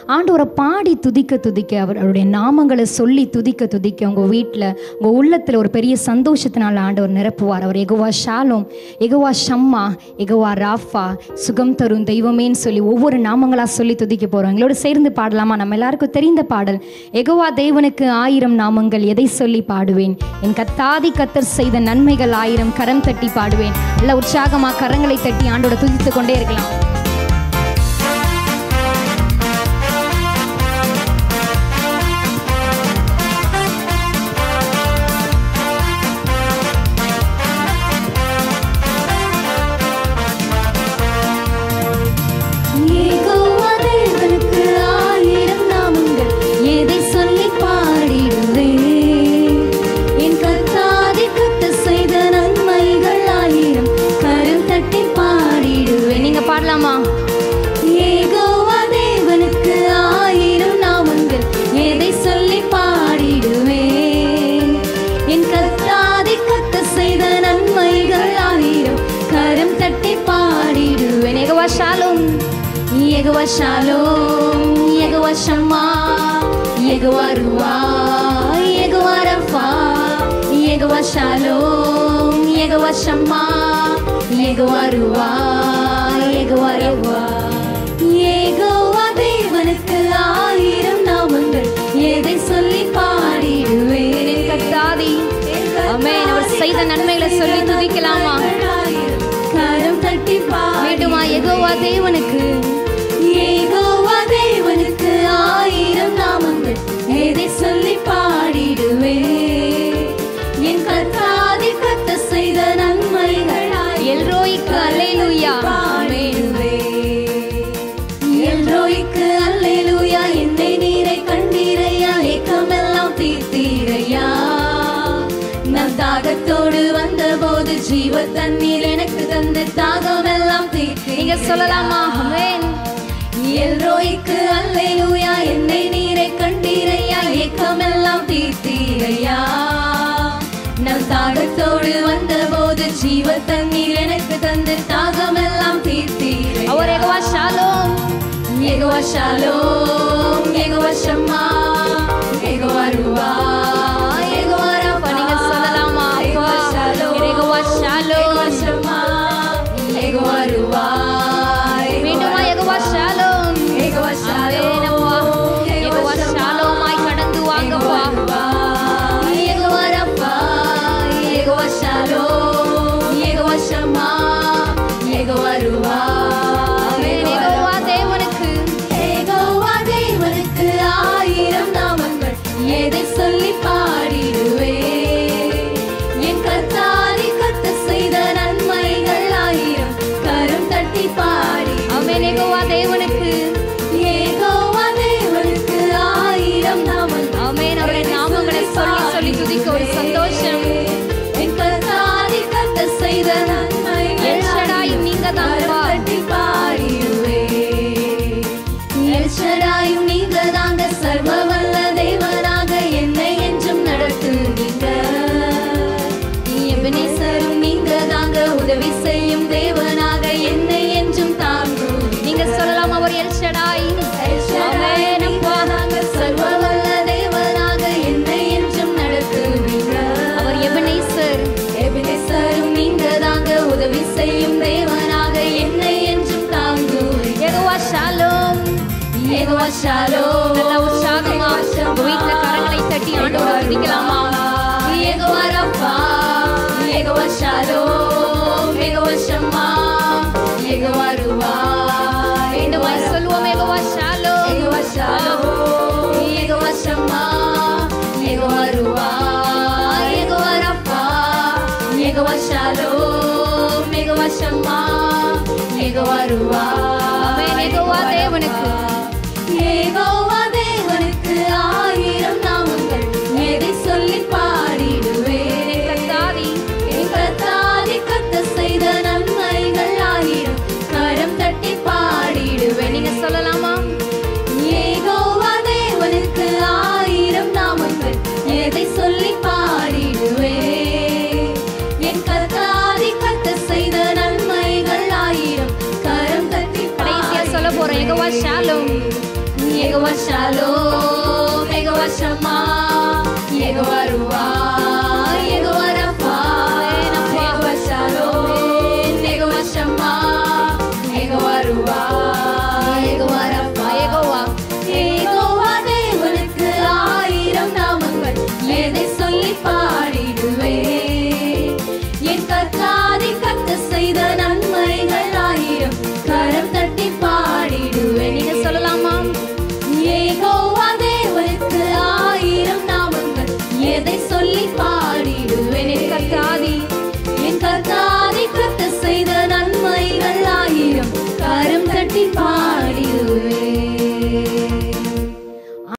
ஆண்டவரை பாடி துதிக்க துதிக்க அவர் அவருடைய நாமங்களை சொல்லி துதிக்க துதிக்க உங்கள் வீட்டில் உங்கள் உள்ளத்தில் ஒரு பெரிய சந்தோஷத்தினால ஆண்டவர் நிரப்புவார் அவர் எகுவா ஷாலோம் எகுவா ஷம்மா எகுவா ராஃபா சுகம் தரும் தெய்வமேன்னு சொல்லி ஒவ்வொரு நாமங்களாக சொல்லி துதிக்க போகிறோம் எங்களோட சேர்ந்து பாடலாமா நம்ம எல்லாருக்கும் தெரிந்த பாடல் எகுவா தேவனுக்கு ஆயிரம் நாமங்கள் எதை சொல்லி பாடுவேன் என் கத்தாதி கத்தர் செய்த நன்மைகள் ஆயிரம் கரம் தட்டி பாடுவேன் நல்ல உற்சாகமா கரங்களை தட்டி ஆண்டோட துதித்து கொண்டே இருக்கலாம் யெகோவா தேவனுக்கு ஆயிரம் நாமங்கள் எதை சொல்லி பாடிடுவேன் என் கர்த்தாதி கத்த செய்த நன்மைகள் ஆயிரம் கரம் தட்டி பாடிடுவேன் நீங்க பாடலாமா யெகோவா தேவனுக்கு ஆயிரம் நாமங்கள் எதை சொல்லி பாடிடுவேன் என் கர்த்தாதி கத்த செய்த நன்மைகள் ஆயிரம் கரம் தட்டி பாடிடுவேன் எகவா ஷாலும் யெகோவா ஷாலோம் யெகோவா ஷம்மா யெகோவா ருவா யெகோவா ரஃபா யெகோவா ஷாலோம் யெகோவா ஷம்மா யெகோவா ருவா யெகோவா ரஃபா யெகோவா தேவனுக்கு ஆயிரம் நாமங்கள் எதை சொல்லி பாடிடுவேன் என் கர்த்தாதி ஆமென் அவர் செய்த நன்மைகளை சொல்லி துதிக்கலாமா கரம் தட்டி வேண்டுமா எகோவா தேவனுக்கு யெகோவா தேவனுக்கு ஆயிரம் நாமங்கள் எதை சொல்லி பாடிடுவே என் கர்த்தாதி கத்த செய்த நன்மைகள் எல்ரோய்க்கு அல்லேலூயா பாடிடுவே எல்ரோய்க்கு அல்லேலூயா என்னை நீரை கண்டீரையா ஏக்கமெல்லாம் தீர்த்தீரையா நான் தாகத்தோடு வந்தபோது ஜீவ தண்ணீர் எனக்கு தந்த தாகமெல்லாம் தீர்த்தீங்க நீங்க சொல்லலாமா ஆமென் எல்ரோய்க்கு அல்லேலூயா என்னை நீரை கண்டீரையா ஏக்கமெல்லாம் தீர்த்தீரையா நான் தாகத்தோடு வந்தபோது ஜீவ தண்ணீர் எனக்கு தந்து தாகமெல்லாம் தீர்த்தீரை அவர் எகவா ஷாலோம் யெகோவா ஷாலோம் யெகோவா ஷம்மா யெகோவா ருவா யெகோவா ரஃபா நீங்க சொல்லலாமா அப்பா யெகோவா ஷாலோம் எகவா ஷாலோம் யெகோவா ஷம்மா யெகோவா ருவா வேண்டுமா எகவா ஷாலோம் யெகோவா ஆமென் அப்பா எகவா ஷாலோமாய் கடந்து வாங்கப்பா யெகோவா ரஃபா யெகோவா ஷாலோம் யெகோவா ஷம்மா யெகோவா ருவா ஆமென் எகோவா தேவனுக்கு யெகோவா தேவனுக்கு ஆயிரம் நாமங்கள் எதை சொல்லி பாடிடுவே என் கர்த்தாதி கத்த செய்த நன்மைகள் ஆயிரம் கரம் தட்டி பாடி ஆமென் எகோவா தேவனுக்கு யெகோவா தேவனுக்கு ஆயிரம் நாமங்கள் ஆமென் அவருடைய நாமங்களை சொல்லி சொல்லி துதிக்க ஒரு சந்தோஷம் என் கர்த்தாதி கத்த செய்த நன்மைகள் எல்ஷடாயும் நீங்க தான்ப்பா. தட்டி பாடிடுவே எல்ஷடாயும் நீங்க தாங்க சர்வ வல்ல தேவனாக என்னை என்றும் நடத்துவீங்க எபனேசரும் நீங்க தாங்க உதவி செய்யும் தேவனாக என்னை என்றும் தாங்குவீங்க நீங்க சொல்லலாம் அவர் எல்ஷடாய் ஆமென் அப்பா சர்வ வல்ல தேவனாக என்னை என்றும் நடத்துவீங்க அவர் எபனேசர் எபினேசரும் நீங்க தாங்க உதவி செய்யும் தேவனாக என்னை என்றும் தாங்குவீங்க எகோவா ஷாலோம் யெகோவா ஷாலோம் நல்ல உற்சாகமா உங்க வீட்ல கரங்களை தட்டி ஆண்டவரை துதிக்கலாமா யெகோவா ரஃபா யெகோவா ஷாலோம் யெகோவா ஷம்மா யெகோவா ருவா வேண்டுமா சொல்லுவோம் எகோவா ஷாலோம் யெகோவா ஷாலோம் யெகோவா ஷம்மா யெகோவா ருவா யெகோவா ரஃபா யெகோவா ஷாலோம் யெகோவா ஷம்மா யெகோவா ருவா ஆமென் எகோவா தேவனுக்கு யெகோவா தேவனுக்கு ஆயிரம் நாமங்கள் எதை சொல்லி பாடிடுவேன் கர்த்தாதி என் கர்த்தாதி கத்த செய்த நன்மைகள் ஆயிரம் கரம் தட்டி பாடிடுவேன் நீங்க சொல்லலாமா யெகோவா தேவனுக்கு ஆயிரம் நாமங்கள் எதை சொல்லி பாடிடுவேன் என் கர்த்தாதி கத்த செய்த நன்மைகள் ஆயிரம் கரம் தட்டி கடைசியா சொல்ல போறோம் எகோவா ஷாலோம் யெகோவா ஷாலோம் யெகோவா ஷம்மா யெகோவா ருவா யெகோவா ரஃபா யெகோவா ஷாலோம் யெகோவா ஷம்மா யெகோவா ருவா யெகோவா ரஃபா யெகோவா யெகோவா தேவனுக்கு ஆயிரம் நாமங்கள் எதை சொல்லி பாடிடுவேன் என் கர்த்தாதி கத்த செய்த நன்மைகள் ஆயிரம் கரம் தட்டி பாடிடுவேன் நீங்க சொல்லலாமா ஏகோவா தேவனுக்கு ஆயிரம் நாமங்கள் எதை சொல்லி பாடிடுவேன் என் கர்த்தாதி